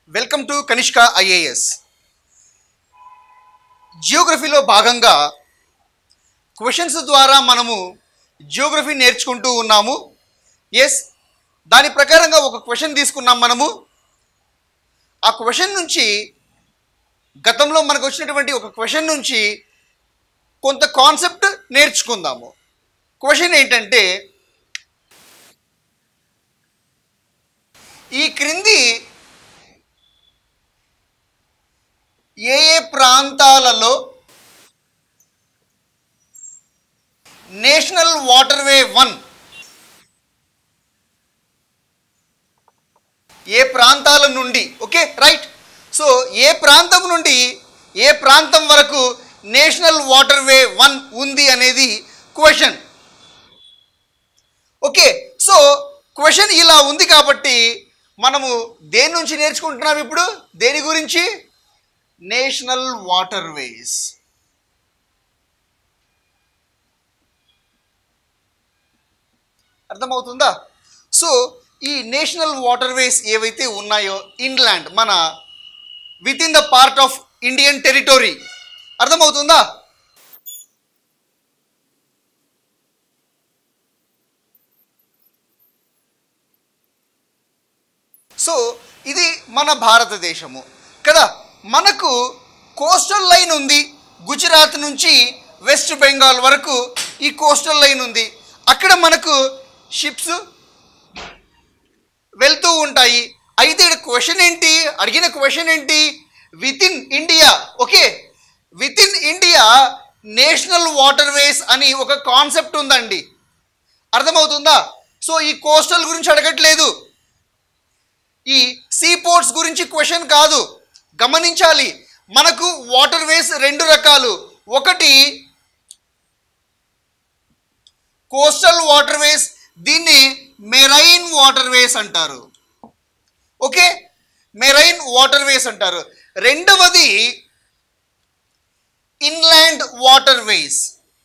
welcome to Kanishka IAS జియోగ్రఫీలో భాగంగా questions ద్వారా మనము జియోగ్రఫీ నేర్చుకుంటూ ఉన్నాము ఎస్ దాని ప్రకారంగా ఒక క్వశ్చన్ తీసుకున్నాం మనము ఆ క్వశ్చన్ నుంచి గతంలో మనకు వచ్చినటువంటి ఒక క్వశ్చన్ నుంచి కొంత కాన్సెప్ట్ నేర్చుకుందాము క్వశ్చన్ ఏంటంటే ఈ క్రింది ఏ ఏ ప్రాంతాలలో నేషనల్ వాటర్వే వన్ ఏ ప్రాంతాల నుండి ఓకే రైట్ సో ఏ ప్రాంతం నుండి ఏ ప్రాంతం వరకు నేషనల్ వాటర్వే వన్ ఉంది అనేది క్వశ్చన్ ఓకే సో క్వశ్చన్ ఇలా ఉంది కాబట్టి మనము దేని నుంచి నేర్చుకుంటున్నాం ఇప్పుడు దేని గురించి నేషనల్ వాటర్వేస్ అర్థమవుతుందా సో ఈ నేషనల్ వాటర్వేస్ ఏవైతే ఉన్నాయో ఇన్లాండ్ మన within the part of Indian territory అర్థమవుతుందా సో ఇది మన భారతదేశము కదా మనకు కోస్టల్ లైన్ ఉంది గుజరాత్ నుంచి వెస్ట్ బెంగాల్ వరకు ఈ కోస్టల్ లైన్ ఉంది అక్కడ మనకు షిప్స్ వెళ్తూ ఉంటాయి అయితే ఇక్కడ క్వశ్చన్ ఏంటి అడిగిన క్వశ్చన్ ఏంటి within India okay within India national waterways అని ఒక కాన్సెప్ట్ ఉందండి అర్థమవుతుందా సో ఈ కోస్టల్ గురించి అడగట్లేదు ఈ సీ పోర్ట్స్ గురించి క్వశ్చన్ కాదు గమనించాలి మనకు వాటర్ వేస్ రెండు రకాలు ఒకటి కోస్టల్ వాటర్ వేస్ దీన్ని మెరైన్ వాటర్ వేస్ అంటారు ఓకే మెరైన్ వాటర్ వేస్ అంటారు రెండవది inland water ways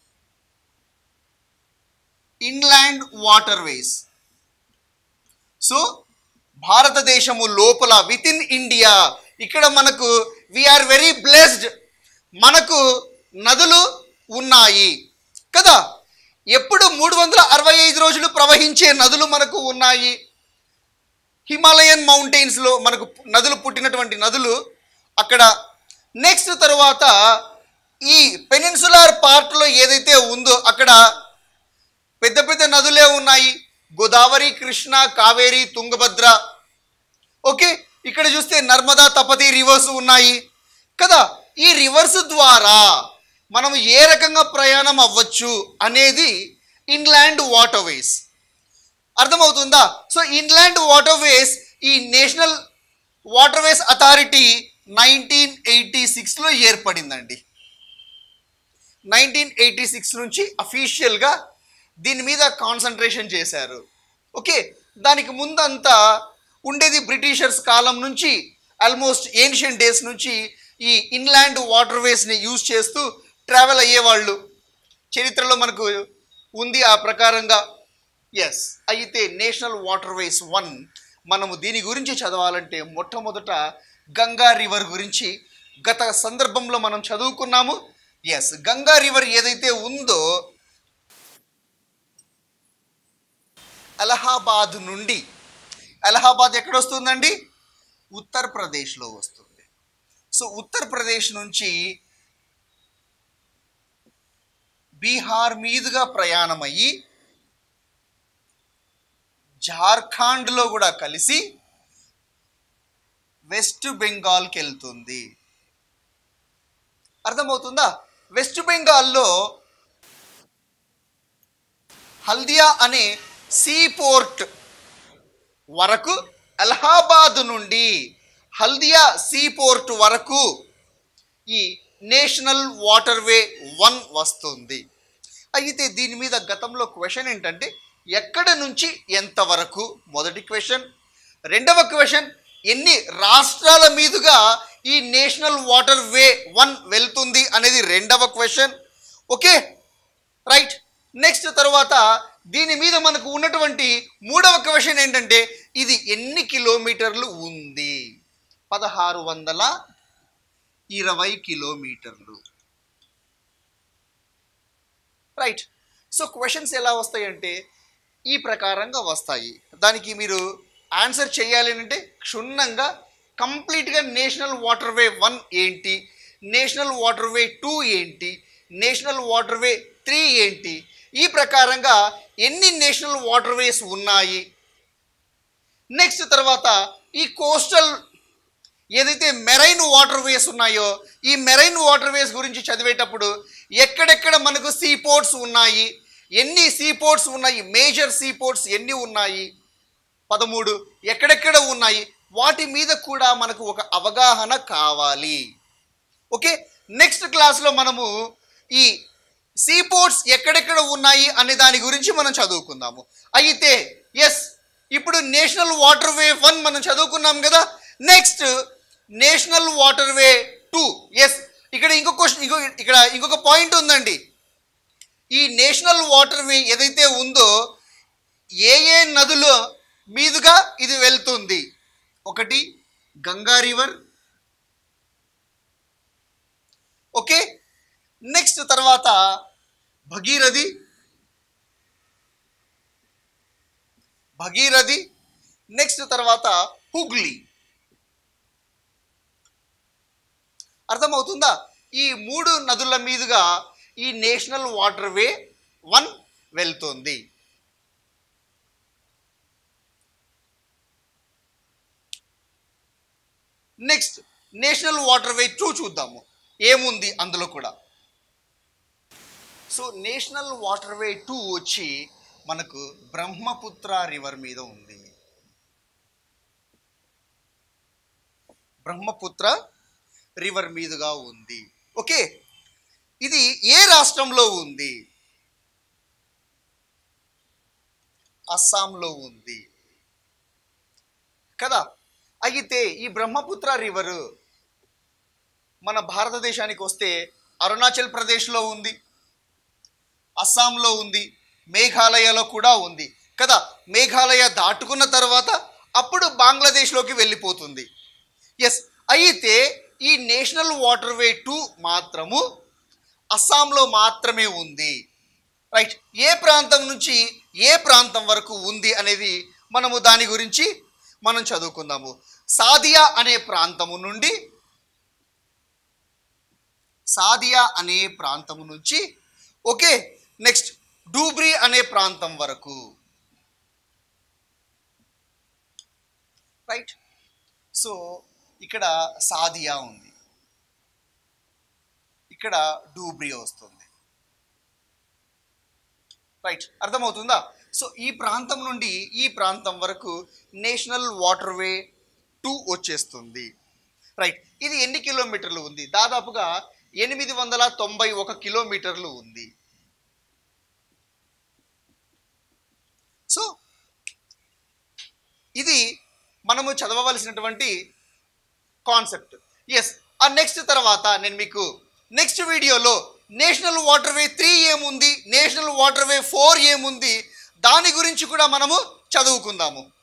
inland water ways so భారతదేశము లోపల విత్ ఇన్ ఇండియా ఇక్కడ మనకు వీఆర్ వెరీ బ్లెస్డ్ మనకు నదులు ఉన్నాయి కదా ఎప్పుడు మూడు వందల అరవై ఐదు రోజులు ప్రవహించే నదులు మనకు ఉన్నాయి హిమాలయన్ మౌంటైన్స్లో మనకు నదులు పుట్టినటువంటి నదులు అక్కడ నెక్స్ట్ తరువాత ఈ పెనిన్సులార్ పార్ట్లో ఏదైతే ఉందో అక్కడ పెద్ద పెద్ద నదులే ఉన్నాయి గోదావరి కృష్ణ కావేరి తుంగభద్ర ఓకే ఇక్కడ చూస్తే నర్మదా తపతి రివర్స్ ఉన్నాయి కదా ఈ రివర్స్ ద్వారా మనం ఏ రకంగా ప్రయాణం అవ్వచ్చు అనేది ఇన్లాండ్ వాటర్వేస్ అర్థమవుతుందా సో ఇన్లాండ్ వాటర్వేస్ ఈ national waterways authority nineteen eighty సిక్స్లో ఏర్పడిందండి నైన్టీన్ ఎయిటీ సిక్స్ నుంచి అఫీషియల్గా దీని మీద కాన్సన్ట్రేషన్ చేశారు ఓకే దానికి ముందంతా ఉండేది బ్రిటిషర్స్ కాలం నుంచి ఆల్మోస్ట్ ఏన్షియన్ డేస్ నుంచి ఈ ఇన్లాండ్ వాటర్వేస్ని యూజ్ చేస్తూ ట్రావెల్ అయ్యేవాళ్ళు చరిత్రలో మనకు ఉంది ఆ ప్రకారంగా ఎస్ అయితే నేషనల్ వాటర్వేస్ వన్ మనము దీని గురించి చదవాలంటే మొట్టమొదట గంగా రివర్ గురించి గత సందర్భంలో మనం చదువుకున్నాము ఎస్ గంగా రివర్ ఏదైతే ఉందో అలహాబాద్ నుండి అలహాబాద్ ఎక్కడ వస్తుందండి ఉత్తరప్రదేశ్లో వస్తుంది సో ఉత్తరప్రదేశ్ నుంచి బీహార్ మీదుగా ప్రయాణం అయ్యి జార్ఖండ్లో కూడా కలిసి వెస్ట్ బెంగాల్కి వెళ్తుంది అర్థమవుతుందా వెస్ట్ బెంగాల్లో హల్దియా అనే సీ పోర్ట్ వరకు అలహాబాద్ నుండి హల్దియా సీ పోర్ట్ వరకు ఈ నేషనల్ వాటర్వే వన్ వస్తుంది అయితే దీని మీద గతంలో క్వశ్చన్ ఏంటంటే ఎక్కడ నుంచి ఎంత వరకు మొదటి క్వశ్చన్ రెండవ క్వశ్చన్ ఎన్ని రాష్ట్రాల మీదుగా ఈ నేషనల్ వాటర్ వే వన్ వెళ్తుంది అనేది రెండవ క్వశ్చన్ ఓకే రైట్ నెక్స్ట్ తర్వాత దీని మీద మనకు ఉన్నటువంటి మూడవ క్వశ్చన్ ఏంటంటే ఇది ఎన్ని కిలోమీటర్లు ఉంది పదహారు వందల ఇరవై కిలోమీటర్లు రైట్ సో క్వశ్చన్స్ ఎలా వస్తాయంటే ఈ ప్రకారంగా వస్తాయి దానికి మీరు ఆన్సర్ చేయాలి అంటే క్షుణ్ణంగా కంప్లీట్గా నేషనల్ వాటర్వే వన్ ఏంటి నేషనల్ వాటర్వే టూ ఏంటి నేషనల్ వాటర్వే త్రీ ఏంటి ఈ ప్రకారంగా ఎన్ని నేషనల్ వాటర్వేస్ ఉన్నాయి నెక్స్ట్ తర్వాత ఈ కోస్టల్ ఏదైతే మెరైన్ వాటర్ వేస్ ఉన్నాయో ఈ మెరైన్ వాటర్ వేస్ గురించి చదివేటప్పుడు ఎక్కడెక్కడ మనకు సీ పోర్ట్స్ ఉన్నాయి ఎన్ని సీ పోర్ట్స్ ఉన్నాయి మేజర్ సీ పోర్ట్స్ ఎన్ని ఉన్నాయి పదమూడు ఎక్కడెక్కడ ఉన్నాయి వాటి మీద కూడా మనకు ఒక అవగాహన కావాలి ఓకే నెక్స్ట్ క్లాస్లో మనము ఈ సీ పోర్ట్స్ ఎక్కడెక్కడ ఉన్నాయి అనే దాని గురించి మనం చదువుకుందాము అయితే ఎస్ ఇప్పుడు నేషనల్ వాటర్ వే వన్ మనం చదువుకున్నాం కదా next national water way two yes ఇక్కడ ఇంకొక క్వశ్చన్ ఇంకో ఇక్కడ ఇంకొక పాయింట్ ఉందండి ఈ నేషనల్ వాటర్ వే ఏదైతే ఉందో ఏ ఏ నదుల మీదుగా ఇది వెళ్తుంది ఒకటి గంగా రివర్ ఓకే నెక్స్ట్ తర్వాత భగీరథి భగీరథి నెక్స్ట్ తర్వాత హుగ్లీ అర్థమవుతుందా ఈ మూడు నదుల మీదుగా ఈ నేషనల్ వాటర్ వే వన్ వెళ్తుంది next national water way two చూద్దాము ఏముంది అందులో కూడా so national water way two వచ్చి మనకు బ్రహ్మపుత్ర రివర్ మీద ఉంది బ్రహ్మపుత్ర రివర్ మీదుగా ఉంది ఓకే ఇది ఏ రాష్ట్రంలో ఉంది అస్సాంలో ఉంది కదా అయితే ఈ బ్రహ్మపుత్ర రివర్ మన భారతదేశానికి వస్తే అరుణాచల్ ప్రదేశ్లో ఉంది అస్సాంలో ఉంది మేఘాలయలో కూడా ఉంది కదా మేఘాలయ దాటుకున్న తర్వాత అప్పుడు బంగ్లాదేశ్లోకి వెళ్ళిపోతుంది ఎస్ అయితే ఈ నేషనల్ వాటర్ వే టూ మాత్రము అస్సాంలో మాత్రమే ఉంది రైట్ ఏ ప్రాంతం నుంచి ఏ ప్రాంతం వరకు ఉంది అనేది మనము దాని గురించి మనం చదువుకుందాము సాదియా అనే ప్రాంతము నుండి సాదియా అనే ప్రాంతము నుంచి ఓకే నెక్స్ట్ డూబ్రీ అనే ప్రాంతం వరకు రైట్ సో ఇక్కడ సాదియా ఉంది ఇక్కడ డూబ్రీ వస్తుంది రైట్ అర్థమవుతుందా సో ఈ ప్రాంతం నుండి ఈ ప్రాంతం వరకు నేషనల్ వాటర్ వే టూ వచ్చేస్తుంది రైట్ ఇది ఎన్ని కిలోమీటర్లు ఉంది దాదాపుగా ఎనిమిది వందల తొంభై ఒక కిలోమీటర్లు ఉంది సో ఇది మనము చదవవలసినటువంటి కాన్సెప్ట్ ఎస్ ఆ నెక్స్ట్ తర్వాత నేను మీకు నెక్స్ట్ వీడియోలో నేషనల్ వాటర్ వే త్రీ ఏముంది నేషనల్ వాటర్ వే ఫోర్ ఏముంది దాని గురించి కూడా మనము చదువుకుందాము